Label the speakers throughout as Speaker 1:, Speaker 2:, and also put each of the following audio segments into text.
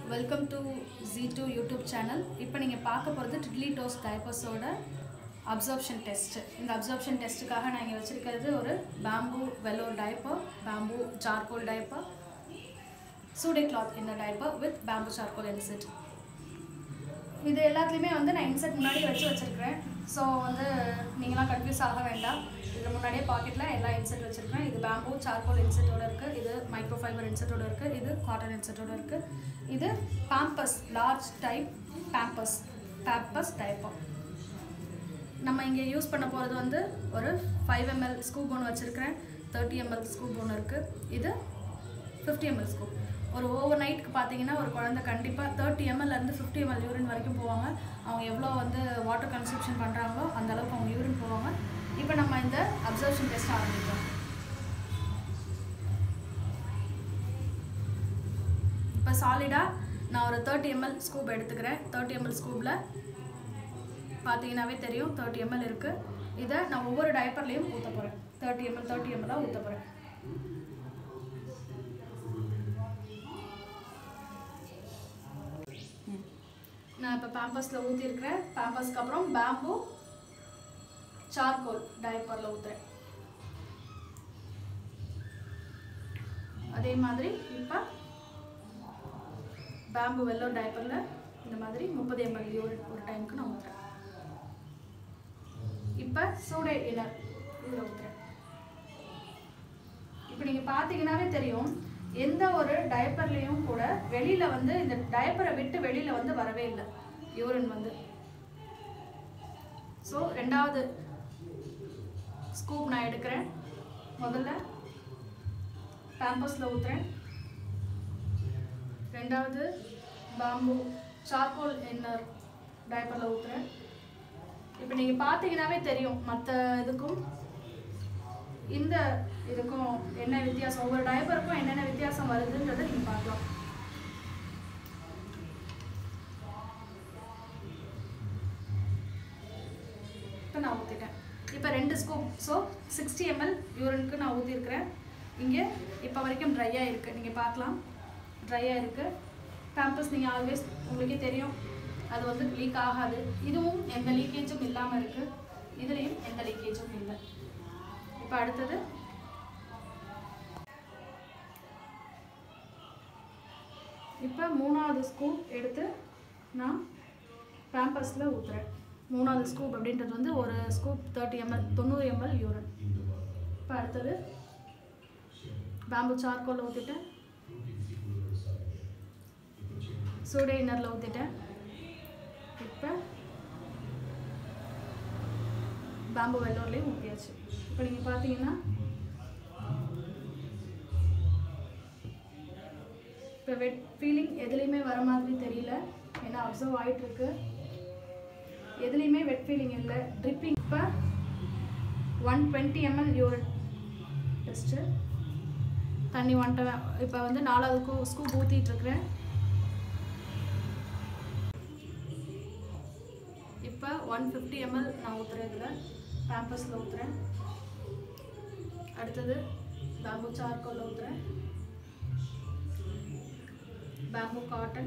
Speaker 1: Welcome to G two YouTube channel இப்போ நீங்கள் பார்க்க போகிறது ட்ரிட்லி டோஸ் டைப்பர்ஸோட அப்சர்ப்ஷன் டெஸ்ட் இந்த அப்சர்ப்ஷன் டெஸ்ட்டுக்காக நான் இங்கே வச்சுருக்கிறது ஒரு பேம்பு வெலோ diaper bamboo charcoal diaper suede cloth இந்த diaper with bamboo charcoal insert இது எல்லாத்துலேயுமே வந்து நான் இன்செட் முன்னாடி வச்சு வச்சுருக்கிறேன் ஸோ வந்து நீங்களாம் கன்ஃபியூஸ் ஆக வேண்டாம் இதில் முன்னாடியே பாக்கெட்டில் எல்லா இன்செட் வச்சுருக்கேன் இது பேம்பு சார்கோல் இன்செட்டோட இருக்குது இது மைக்ரோ ஃபைபர் இன்செட்டோட இருக்குது இது காட்டன் இன்செட்டோட இருக்குது இது Pampers large type Pampers Pampers diaper நம்ம இங்கே யூஸ் பண்ண போகிறது வந்து ஒரு ஃபைவ் எம்எல் ஸ்கூப் ஒன்று வச்சுருக்கிறேன் தேர்ட்டி எம்எல் ஸ்கூப் ஒன்று இருக்குது இது ஃபிஃப்டி எம்எல் ஸ்கூப் ஒரு ஓவர் நைட்டுக்கு பார்த்தீங்கன்னா ஒரு குழந்தை கண்டிப்பாக தேர்ட்டி எம்எல்லேருந்து ஃபிஃப்டி எம்எல் யூரின் வரைக்கும் போவாங்க அவங்க எவ்வளோ வந்து வாட்டர் கன்சப்ஷன் பண்ணுறாங்களோ அந்த அளவுக்கு அவங்க யூரின் போவாங்க இப்போ நம்ம இந்த அப்சர்வேஷன் டெஸ்ட் ஆரம்பிக்கலாம் இப்போ சாலிடாக நான் ஒரு தேர்ட்டி எம்எல் ஸ்கூப் எடுத்துக்கிறேன் தேர்ட்டி எம்எல் ஸ்கூப்பில் பார்த்தீங்கன்னாவே தெரியும் தேர்ட்டி எம்எல் இருக்குது இதை நான் ஒவ்வொரு டைப்பர்லேயும் ஊற்ற போகிறேன் தேர்ட்டி எம்எல் தேர்ட்டி எம்எல்லாக ஊற்ற போகிறேன் நான் இப்போ பேம்பஸில் ஊற்றிருக்கிறேன் பேம்பஸ்க்கு அப்புறம் பேம்பு சார்கோல் டைப்பரில் ஊற்றுறேன் அதே மாதிரி இப்போ பேம்பு வெல்லோ டைப்பரில் இந்த மாதிரி முப்பது எம்எல் யூனிட் ஒரு டைமுக்கு நான் ஊற்றுறேன் இப்போ சூடை இனர் இதில் ஊற்றுறேன் இப்போ நீங்கள் பார்த்தீங்கன்னாவே தெரியும் எந்த ஒரு டயப்பர்லேயும் கூட வெளியில் வந்து இந்த டயப்பரை விட்டு வெளியில் வந்து வரவே இல்லை யூரின் வந்து ஸோ ரெண்டாவது ஸ்கூப் நான் எடுக்கிறேன் முதல்ல பேம்பஸில் ஊற்றுறேன் ரெண்டாவது பாம்பு சார்கோல் இன்னர் டயப்பரில் ஊற்றுறேன் இப்போ நீங்கள் பார்த்தீங்கன்னாவே தெரியும் மற்ற இதுக்கும் இந்த இதுக்கும் என்ன வித்தியாசம் ஒவ்வொரு டயப்பருக்கும் என்னென்ன வித்தியாசம் வருதுன்றதை நீங்கள் பார்க்கலாம் இப்போ நான் ஊற்றிட்டேன் இப்போ ரெண்டு ஸ்கூப் ஸோ சிக்ஸ்டி எம்எல் யூரினுக்கு நான் ஊற்றிருக்கிறேன் இங்கே இப்போ வரைக்கும் ட்ரையாக இருக்குது நீங்கள் பார்க்கலாம் ட்ரையாக இருக்குது பேம்பஸ் நீங்கள் ஆல்வேஸ் உங்களுக்கே தெரியும் அது வந்து லீக் ஆகாது இதுவும் எந்த லீக்கேஜும் இல்லாமல் இருக்குது இதுலேயும் எந்த லீக்கேஜும் இல்லை இப்போ அடுத்தது இப்போ மூணாவது ஸ்கூப் எடுத்து நான் பேம்பஸில் ஊற்றுறேன் மூணாவது ஸ்கூப் அப்படின்றது வந்து ஒரு ஸ்கூப் தேர்ட்டி எம்எல் தொண்ணூறு எம்எல் யூரின் இப்போ அடுத்தது பேம்பு சார்கோலில் ஊற்றிட்டேன் சூடை இன்னரில் ஊற்றிட்டேன் இப்போ பேம்பு வெள்ளோர்லேயும் ஊற்றியாச்சு இப்போ நீங்கள் பார்த்தீங்கன்னா இப்போ வெட் ஃபீலிங் எதுலேயுமே வர மாதிரி தெரியல ஏன்னா அப்சர்வ் ஆகிட்டுருக்கு எதுலேயுமே வெட் ஃபீலிங் இல்லை ட்ரிப்பிங் இப்போ one twenty ml urine test தண்ணி ஒன் இப்போ வந்து நாலாவது ஸ்கூப் ஊற்றிட்டுருக்குறேன் இப்போ ஒன் ஃபிஃப்டி எம்எல் நான் ஊற்றுறேன் இதில் பேம்பஸில் ஊற்றுறேன் அடுத்தது பேம்பு சார்கோலில் ஊற்றுறேன் பேம்பு காட்டன்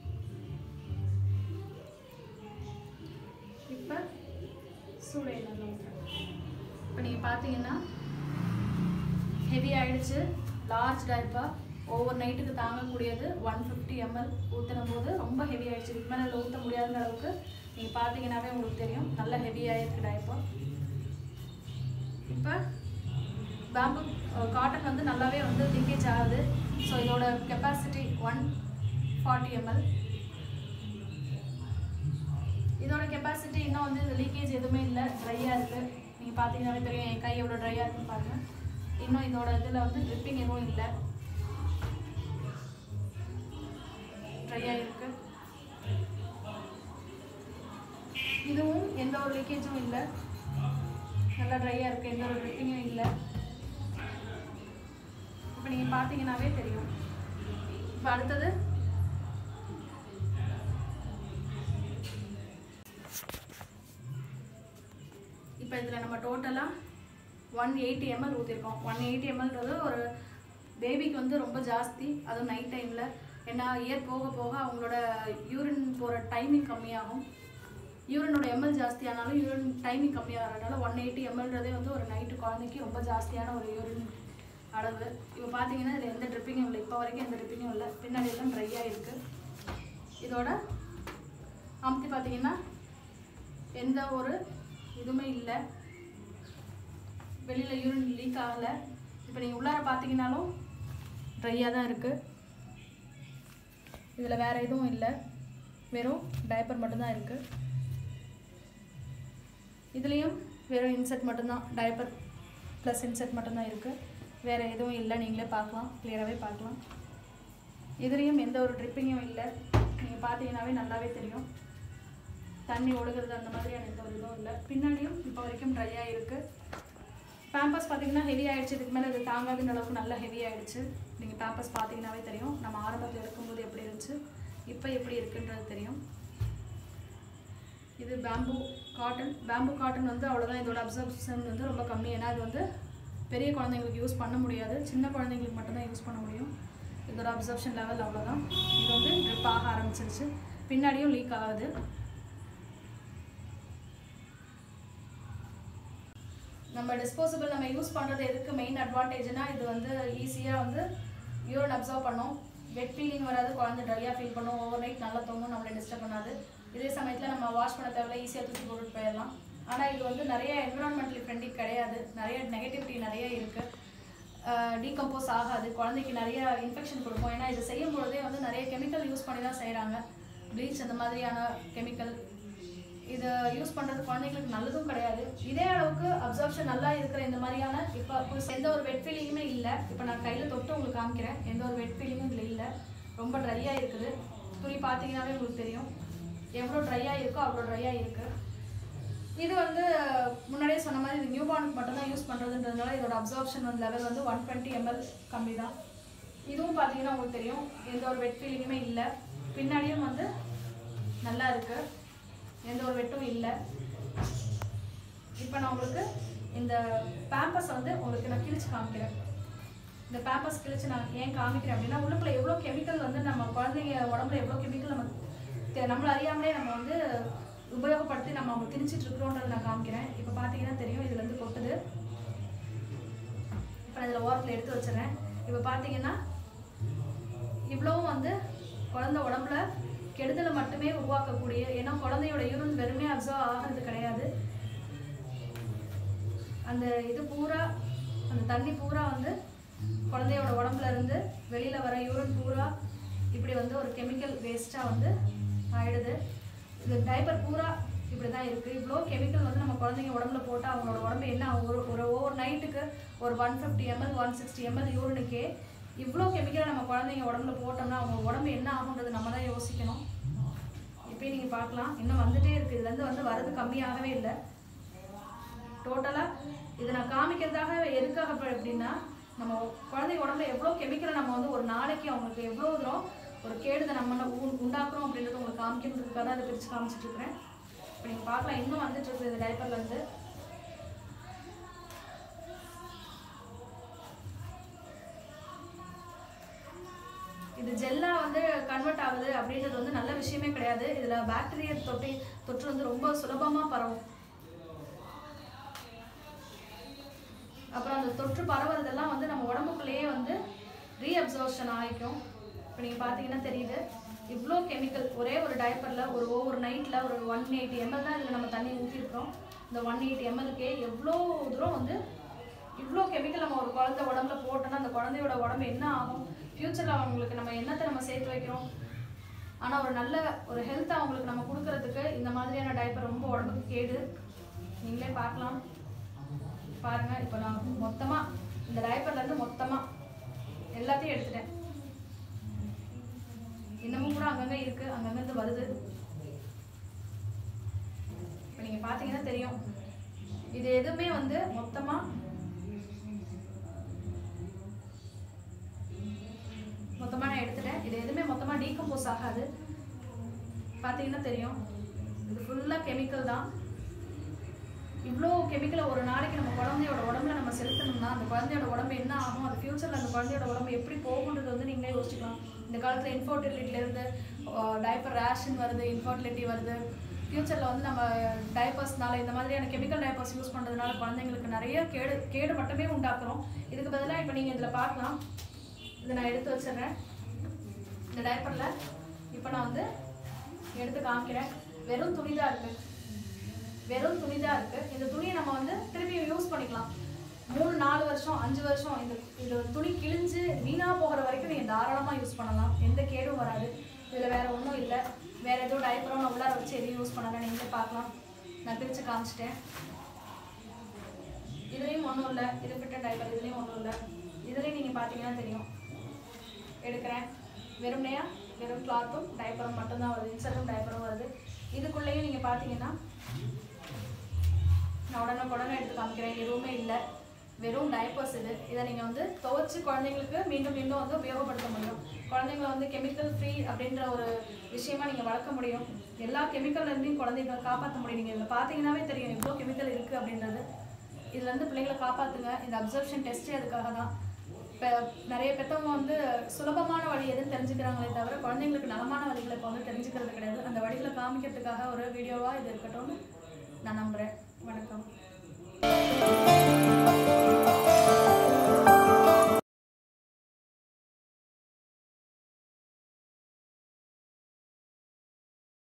Speaker 1: இப்போ சூடை எண்ணெயில் ஊற்றுறேன் இப்போ நீங்கள் பார்த்தீங்கன்னா ஹெவி ஆகிடுச்சு லார்ஜ் டைப்பாக ஓவர் நைட்டுக்கு தாங்கக்கூடியது ஒன் ஃபிஃப்டி எம்எல் ஊற்றின போது ரொம்ப ஹெவி ஆகிடுச்சு இதுக்கு மேலே ஊற்ற முடியாத அளவுக்கு நீங்கள் பார்த்தீங்கன்னாவே உங்களுக்கு தெரியும் நல்ல ஹெவியாக இருக்குது டைப்பர் இப்போ பேம்பு காட்டன் வந்து நல்லாவே வந்து லீக்கேஜ் ஆகுது ஸோ இதோட கெப்பாசிட்டி ஒன் ஃபார்ட்டி எம்எல் இதோட கெப்பாசிட்டி இன்னும் வந்து இந்த லீக்கேஜ் எதுவுமே இல்லை ட்ரையாக இருக்குது நீங்கள் பார்த்தீங்கன்னாவே தெரியும் என் கை எவ்வளோ ட்ரையாக இருக்குன்னு பாருங்கள் இன்னும் இதோட இதில் வந்து ட்ரிப்பிங் எதுவும் இல்லை ட்ரையாக இருக்குது இதுவும் எந்த ஒரு லீக்கேஜும் இல்லை நல்லா ட்ரையாக இருக்குது எந்த ஒரு ட்ரிப்பிங்கும் இல்லை இப்போ நீங்கள் பார்த்தீங்கன்னாவே தெரியும் இப்போ அடுத்தது இப்போ இதில் நம்ம டோட்டலாக ஒன் எயிட்டி எம்எல் ஊற்றிருக்கோம் ஒன் எயிட்டி எம்எல்ன்றது ஒரு பேபிக்கு வந்து ரொம்ப ஜாஸ்தி அதுவும் நைட் டைமில் ஏன்னா இயர் போக போக அவங்களோட யூரின் போகிற டைமிங் கம்மியாகும் யூரினோட எம்எல் ஜாஸ்தியானாலும் யூரின் டைமிங் கம்மியாகிறதுனால ஒன் எயிட்டி எம்எல்ன்றதே வந்து ஒரு நைட்டு குழந்தைக்கு ரொம்ப ஜாஸ்தியான ஒரு யூரின் அளவு இப்போ பார்த்தீங்கன்னா இதில் எந்த ட்ரிப்பிங்கும் இல்லை இப்போ வரைக்கும் எந்த ட்ரிப்பிங்கும் இல்லை பின்னாடி எல்லாம் ட்ரையாக இருக்குது இதோட அமுத்தி பார்த்தீங்கன்னா எந்த ஒரு இதுவுமே இல்லை வெளியில் யூரின் லீக் ஆகலை இப்போ நீங்கள் உள்ளார பார்த்தீங்கன்னாலும் ட்ரையாக தான் இருக்குது இதில் வேறு எதுவும் இல்லை வெறும் டைப்பர் மட்டும்தான் இருக்குது இதுலேயும் வெறும் இன்செட் மட்டும்தான் டைப்பர் ப்ளஸ் இன்செட் மட்டும்தான் இருக்குது வேறு எதுவும் இல்லை நீங்களே பார்க்கலாம் கிளியராகவே பார்க்கலாம் இதுலேயும் எந்த ஒரு ட்ரிப்பிங்கும் இல்லை நீங்கள் பார்த்தீங்கன்னாவே நல்லாவே தெரியும் தண்ணி ஒழுகுறது அந்த மாதிரியான எந்த ஒரு இதுவும் இல்லை பின்னாடியும் இப்போ வரைக்கும் ட்ரையாக இருக்குது பேம்பஸ் பார்த்தீங்கன்னா ஹெவி ஆயிடுச்சு இதுக்கு மேலே இது தாங்காதுன்ற அளவுக்கு நல்லா ஹெவி ஆயிடுச்சு நீங்கள் பேம்பஸ் பார்த்தீங்கன்னாவே தெரியும் நம்ம ஆரம்பத்தில் எடுக்கும்போது எப்படி இருந்துச்சு இப்போ எப்படி இருக்குன்றது தெரியும் இது பேம்பு காட்டன் பேம்பு காட்டன் வந்து அவ்வளோதான் இதோட அப்சர்ப்ஷன் வந்து ரொம்ப கம்மி ஏன்னா இது வந்து பெரிய குழந்தைங்களுக்கு யூஸ் பண்ண முடியாது சின்ன குழந்தைங்களுக்கு மட்டும்தான் யூஸ் பண்ண முடியும் இதோட அப்சர்ப்ஷன் லெவல் அவ்வளோதான் இது வந்து ட்ரிப் ஆக ஆரம்பிச்சிருச்சு பின்னாடியும் லீக் ஆகுது நம்ம டிஸ்போசபிள் நம்ம யூஸ் பண்ணுறது எதுக்கு மெயின் அட்வான்டேஜ்னா இது வந்து ஈஸியாக வந்து யூரின் அப்சர்வ் பண்ணும் வெட் ஃபீலிங் வராது குழந்தை ட்ரையாக ஃபீல் பண்ணும் ஓவர் நைட் நல்லா தூங்கும் நம்மளை டிஸ்டர்ப் பண்ணாது இதே சமயத்தில் நம்ம வாஷ் பண்ண தேவையில்ல ஈஸியாக தூக்கி போட்டுட்டு போயிடலாம் ஆனால் இது வந்து நிறைய என்விரான்மெண்டலி ஃப்ரெண்ட்லி கிடையாது நிறைய நெகட்டிவிட்டி நிறைய இருக்குது டீகம்போஸ் ஆகாது குழந்தைக்கு நிறைய இன்ஃபெக்ஷன் கொடுக்கும் ஏன்னா இது செய்யும் பொழுதே வந்து நிறைய கெமிக்கல் யூஸ் பண்ணி தான் செய்கிறாங்க ப்ளீச் அந்த மாதிரியான கெமிக்கல் இதை யூஸ் பண்ணுறது குழந்தைங்களுக்கு நல்லதும் கிடையாது இதே அளவுக்கு அப்சர்ப்ஷன் நல்லா இருக்கிற இந்த மாதிரியான இப்போ புதுசு எந்த ஒரு வெட் ஃபீலிங்குமே இல்லை இப்போ நான் கையில் தொட்டு உங்களுக்கு காமிக்கிறேன் எந்த ஒரு வெட் ஃபீலிங்கும் இதில் இல்லை ரொம்ப ட்ரையாக இருக்குது துணி பார்த்தீங்கன்னாவே உங்களுக்கு தெரியும் எவ்வளோ ட்ரையாக இருக்கோ அவ்வளோ ட்ரையாக இருக்குது இது வந்து முன்னாடியே சொன்ன மாதிரி இது நியூ பார்னுக்கு மட்டும்தான் யூஸ் பண்ணுறதுன்றதுனால இதோட அப்சர்ப்ஷன் வந்து லெவல் வந்து ஒன் டுவெண்ட்டி எம்எல் கம்மி தான் இதுவும் பார்த்தீங்கன்னா உங்களுக்கு தெரியும் எந்த ஒரு வெட் ஃபீலிங்குமே இல்லை பின்னாடியும் வந்து நல்லா இருக்குது எந்த ஒரு வெட்டும் இல்லை இப்போ நான் உங்களுக்கு இந்த பேம்பஸ் வந்து உங்களுக்கு நான் கிழிச்சு காமிக்கிறேன் இந்த பேம்பஸ் கிழிச்சு நான் ஏன் காமிக்கிறேன் அப்படின்னா உள்ளுக்குள்ள எவ்வளோ கெமிக்கல் வந்து நம்ம குழந்தைங்க உடம்புல எவ்வளோ கெமிக்கல் நம்ம தெ- நம்மள அறியாமலே நம்ம வந்து உபயோகப்படுத்தி நம்ம அவங்க திணிச்சிட்டு இருக்கிறோன்றதை நான் காமிக்கிறேன் இப்போ பார்த்தீங்கன்னா தெரியும் இதுல இருந்து கொட்டுது இப்போ நான் இதில் ஓரத்தில் எடுத்து வச்சிடுறேன் இப்போ பார்த்தீங்கன்னா இவ்வளவும் வந்து குழந்தை உடம்புல கெடுதலை மட்டுமே உருவாக்கக்கூடிய ஏன்னா குழந்தையோட யூரின் வெறுமே அப்சர்வ் ஆகிறது கிடையாது அந்த இது பூரா அந்த தண்ணி பூரா வந்து குழந்தையோட உடம்புல இருந்து வெளியில வர யூரின் பூரா இப்படி வந்து ஒரு கெமிக்கல் வேஸ்டா வந்து ஆயிடுது இந்த டைப்பர் பூரா இப்படி தான் இருக்குது இவ்வளோ கெமிக்கல் வந்து நம்ம குழந்தைங்க உடம்புல போட்டால் அவங்களோட உடம்பு என்ன ஆகும்? ஒரு ஒரு ஓவர் நைட்டுக்கு ஒரு one fifty ml one sixty ml யூரினுக்கே இவ்வளோ கெமிக்கலை நம்ம குழந்தைங்க உடம்புல போட்டோம்னா அவங்க உடம்பு என்ன ஆகுன்றது நம்ம தான் யோசிக்கணும் இப்பயும் நீங்கள் பார்க்கலாம் இன்னும் வந்துட்டே இருக்குது இதுலேருந்து வந்து வரது கம்மியாகவே இல்லை டோட்டலாக இதை நான் காமிக்கிறதாக எதுக்காக அப்ப அப்படின்னா நம்ம குழந்தைங்க உடம்புல எவ்வளோ கெமிக்கலை நம்ம வந்து ஒரு நாளைக்கு அவங்களுக்கு எவ்வளோ தூரம் ஒரு கேடுதை நம்ம உ- உண்டாக்குறோம் அப்படின்றத உங்களுக்கு காமிக்கிறதுக்காக தான் அதை பிரித்து காமிச்சிட்டு இருக்கிறேன் இப்போ நீங்கள் பார்க்கலாம் இன்னும் வந்துட்டு இருக்குது இந்த டைப்பர்லேருந்து இது ஜெல்லா வந்து கன்வெர்ட் ஆகுது அப்படின்றது வந்து நல்ல விஷயமே கிடையாது இதுல பாக்டீரியா தொட்டி தொற்று வந்து ரொம்ப சுலபமா பரவும் அப்புறம் அந்த தொற்று பரவுறதெல்லாம் வந்து நம்ம உடம்புக்குள்ளேயே வந்து ரீஅப்சர்ஷன் ஆகிக்கும் இப்போ நீங்கள் பார்த்தீங்கன்னா தெரியுது இவ்வளோ கெமிக்கல் ஒரே ஒரு டைப்பரில் ஒரு ஓவர் நைட்டில் ஒரு ஒன் எயிட்டி எம்எல் தான் இதில் நம்ம தண்ணி ஊற்றிருக்கிறோம் இந்த ஒன் எயிட்டி எம்எல்கே எவ்வளோ தூரம் வந்து இவ்வளோ கெமிக்கல் நம்ம ஒரு குழந்தை உடம்புல போட்டோன்னா அந்த குழந்தையோட உடம்பு என்ன ஆகும் ஃப்யூச்சரில் அவங்களுக்கு நம்ம என்னத்தை நம்ம சேர்த்து வைக்கிறோம் ஆனால் ஒரு நல்ல ஒரு ஹெல்த் அவங்களுக்கு நம்ம கொடுக்கறதுக்கு இந்த மாதிரியான டைப்பர் ரொம்ப உடம்புக்கு கேடு நீங்களே பார்க்கலாம் பாருங்க இப்போ நான் மொத்தமாக இந்த டைப்பர்லேருந்து மொத்தமாக எல்லாத்தையும் எடுத்துட்டேன் இன்னமும் கூட அங்கங்கே இருக்கு அங்கங்க இருந்து வருது இப்போ நீங்கள் பார்த்தீங்கன்னா தெரியும் இது எதுவுமே வந்து மொத்தமாக மொத்தமாக நான் எடுத்துட்டேன் இது எதுவுமே மொத்தமாக டீகம்போஸ் ஆகாது பார்த்தீங்கன்னா தெரியும் இது ஃபுல்லாக கெமிக்கல் தான் இவ்வளோ கெமிக்கலை ஒரு நாளைக்கு நம்ம குழந்தையோட உடம்புல நம்ம செலுத்தணும்னா அந்த குழந்தையோட உடம்பு என்ன ஆகும் அது ஃப்யூச்சரில் அந்த குழந்தையோட உடம்பு எப்படி போகுன்றது வந்து நீங்களே யோசிச்சுக்கலாம் இந்த காலத்தில் இன்ஃபர்டிலிட்டிலேருந்து டைப்பர் ரேஷன் வருது இன்ஃபர்டிலிட்டி வருது ஃப்யூச்சரில் வந்து நம்ம டைப்பர்ஸ்னால இந்த மாதிரியான கெமிக்கல் டைப்பர்ஸ் யூஸ் பண்ணுறதுனால குழந்தைங்களுக்கு நிறைய கேடு கேடு மட்டுமே உண்டாக்குறோம் இதுக்கு பதிலாக இப்போ நீங்கள் இதில் பார்க்கலாம் இதை நான் எடுத்து வச்சிடுறேன் இந்த டைப்பரில் இப்போ நான் வந்து எடுத்து காமிக்கிறேன் வெறும் துணி தான் இருக்குது வெறும் துணி தான் இருக்குது இந்த துணியை நம்ம வந்து திருப்பி யூஸ் பண்ணிக்கலாம் மூணு நாலு வருஷம் அஞ்சு வருஷம் இந்த இந்த துணி கிழிஞ்சு வீணாக போகிற வரைக்கும் நீங்கள் தாராளமாக யூஸ் பண்ணலாம் எந்த கேடும் வராது இதில் வேறு ஒன்றும் இல்லை வேறு எதுவும் டைப்பரும் நான் உள்ளார வச்சு எதையும் யூஸ் பண்ணலை நீங்களே பார்க்கலாம் நான் பிரித்து காமிச்சிட்டேன் இதுலேயும் ஒன்றும் இல்லை இது ஃபிட்டட் டைப்பர் இதுலேயும் ஒன்றும் இல்லை இதுலேயும் நீங்கள் பார்த்தீங்கன்னா தெரியும் எடுக்கிறேன் வெறும்னையா வெறும் கிளாத்தும் டைப்பரும் மட்டும்தான் வருது இன்சர்ட்டும் டைப்பரும் வருது இதுக்குள்ளேயும் நீங்கள் பார்த்தீங்கன்னா நான் உடனே உடனே எடுத்து காமிக்கிறேன் எதுவுமே இல்லை வெறும் டைப்பர்ஸ் இது இதை நீங்கள் வந்து துவைச்சு குழந்தைங்களுக்கு மீண்டும் மீண்டும் வந்து உபயோகப்படுத்த முடியும் குழந்தைங்கள வந்து கெமிக்கல் ஃப்ரீ அப்படின்ற ஒரு விஷயமா நீங்கள் வளர்க்க முடியும் எல்லா chemical-ல இருந்தையும் குழந்தைங்களை காப்பாற்ற முடியும் நீங்கள் இதில் பார்த்தீங்கன்னாவே தெரியும் எவ்வளோ கெமிக்கல் இருக்குது அப்படின்றது இதுல இருந்து பிள்ளைங்களை காப்பாற்றுங்க இந்த அப்சர்ப்ஷன் டெஸ்ட்டே அதுக்காக தான் இப்போ நிறைய பெற்றவங்க வந்து சுலபமான வழி எதுன்னு தெரிஞ்சுக்கிறாங்களே தவிர குழந்தைங்களுக்கு நலமான வழிகளை இப்போ வந்து தெரிஞ்சுக்கிறது கிடையாது அந்த வழிகளை காமிக்கிறதுக்காக ஒரு வீடியோவாக இது இருக்கட்டும் நான் நம்புகிறேன் வணக்கம்